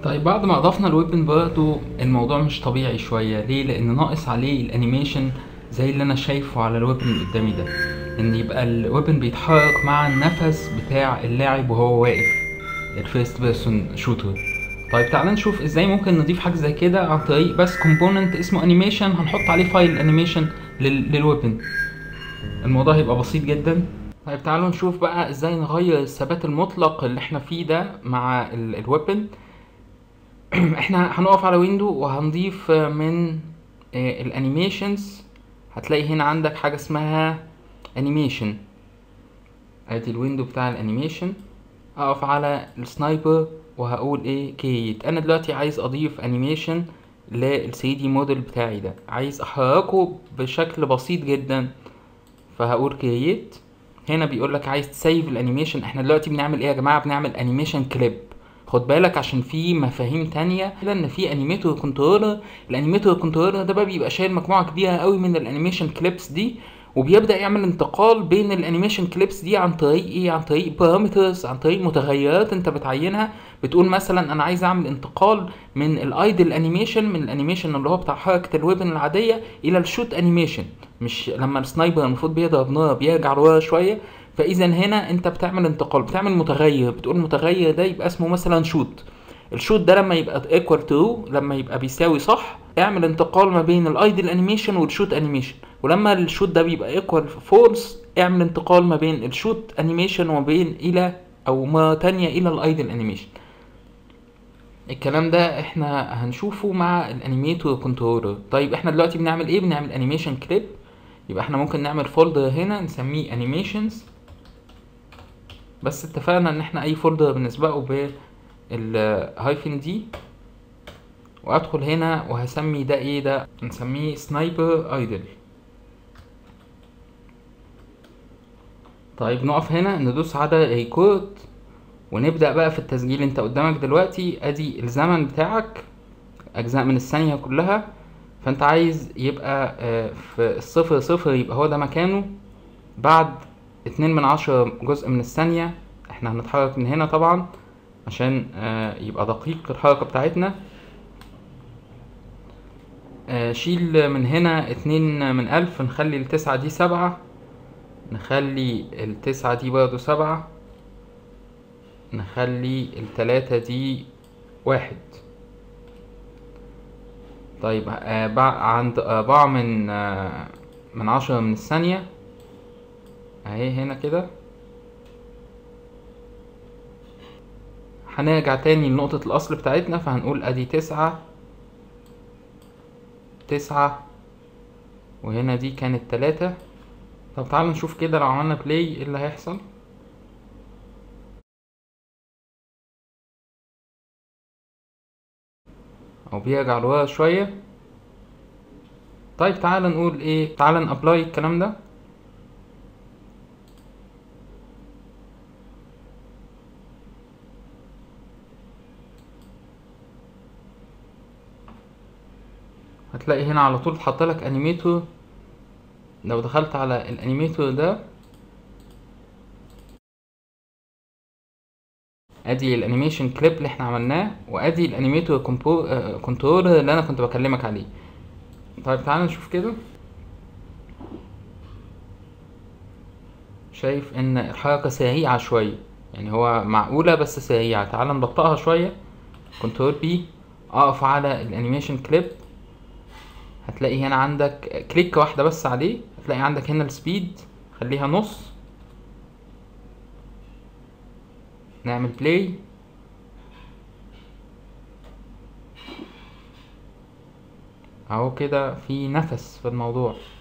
طيب بعد ما اضفنا الويبن برضه الموضوع مش طبيعي شويه ليه لان ناقص عليه الانيميشن زي اللي انا شايفه على الويبن اللي قدامي ده ان يبقى الويبن بيتحرك مع النفس بتاع اللاعب وهو واقف الفيرست بيرسون شوتر طيب تعالى نشوف ازاي ممكن نضيف حاجه زي كده عن طريق بس كومبوننت اسمه انيميشن هنحط عليه فايل انيميشن للويبن الموضوع هيبقى بسيط جدا طيب تعالوا نشوف بقى ازاي نغير الثبات المطلق اللي احنا فيه ده مع الويبن احنا هنقف على ويندو وهنضيف من الانيميشنز هتلاقي هنا عندك حاجه اسمها انيميشن ادي الويندو بتاع الانيميشن اقف على السنايبر وهقول ايه كيت انا دلوقتي عايز اضيف انيميشن لل 3 دي موديل بتاعي ده عايز احركه بشكل بسيط جدا فهقول كرييت هنا بيقول لك عايز تسيف الانيميشن احنا دلوقتي بنعمل ايه يا جماعه بنعمل انيميشن كليب خد بالك عشان في مفاهيم تانية كده ان في انيميتور كنترولر الانيميتور كنترولر ده بقى بيبقى شايل مجموعه كبيره قوي من الانيميشن كليبس دي وبيبدا يعمل انتقال بين الانيميشن كليبس دي عن طريق ايه عن طريق بارامترز عن طريق متغيرات انت بتعينها بتقول مثلا انا عايز اعمل انتقال من الايدل انيميشن من الانيميشن اللي هو بتاع حركه الويبن العاديه الى الشوت انيميشن مش لما السنايبر المفروض بيضرب نار بيرجع لورا شويه فاذا هنا انت بتعمل انتقال بتعمل متغير بتقول المتغير ده يبقى اسمه مثلا شوت الشوت ده لما يبقى ايكوال تو لما يبقى بيساوي صح اعمل انتقال ما بين الايدل انيميشن والشوت انيميشن ولما الشوت ده بيبقى ايكوال فولس اعمل انتقال ما بين الشوت انيميشن وما بين الى او مرة تانية الى الايدل انيميشن الكلام ده احنا هنشوفه مع الانيميتور كنترولر طيب احنا دلوقتي بنعمل ايه بنعمل انيميشن كليب يبقى احنا ممكن نعمل فولدر هنا نسميه انيميشنز بس اتفقنا ان احنا اي فولدر بنسبقه بالهايفن دي وادخل هنا وهسمي ده ايه ده نسميه سنايبر ايدل طيب نقف هنا ندوس على ريكورد ونبدأ بقى في التسجيل انت قدامك دلوقتي ادي الزمن بتاعك اجزاء من الثانية كلها فانت عايز يبقى في الصفر صفر يبقى هو ده مكانه بعد اتنين من عشرة جزء من الثانية احنا هنتحرك من هنا طبعا عشان يبقى دقيق الحركة بتاعتنا شيل من هنا اتنين من ألف نخلي التسعة دي سبعة نخلي التسعة دي برضو سبعة نخلي التلاتة دي واحد طيب عند أربعة من من عشرة من الثانية اهي هنا كده هنرجع تاني لنقطة الأصل بتاعتنا فهنقول أدي تسعة تسعة وهنا دي كانت تلاتة طب تعالوا نشوف كده لو عملنا بلاي ايه اللي هيحصل او بيرجع لورا شوية طيب تعال نقول ايه تعال نابلاي الكلام ده هتلاقي هنا على طول اتحط لك انيميتور لو دخلت على الانيميتور ده ادي الانيميشن كليب اللي احنا عملناه وادي الانيميتور كنترولر اللي انا كنت بكلمك عليه طيب تعالى نشوف كده شايف ان الحركة سريعة شوية يعني هو معقولة بس سريعة تعالى نبطئها شوية كنترول بي اقف على الانيميشن كليب هتلاقي هنا عندك كليك واحدة بس عليه هتلاقي عندك هنا السبيد خليها نص نعمل بلاي اهو كده في نفس في الموضوع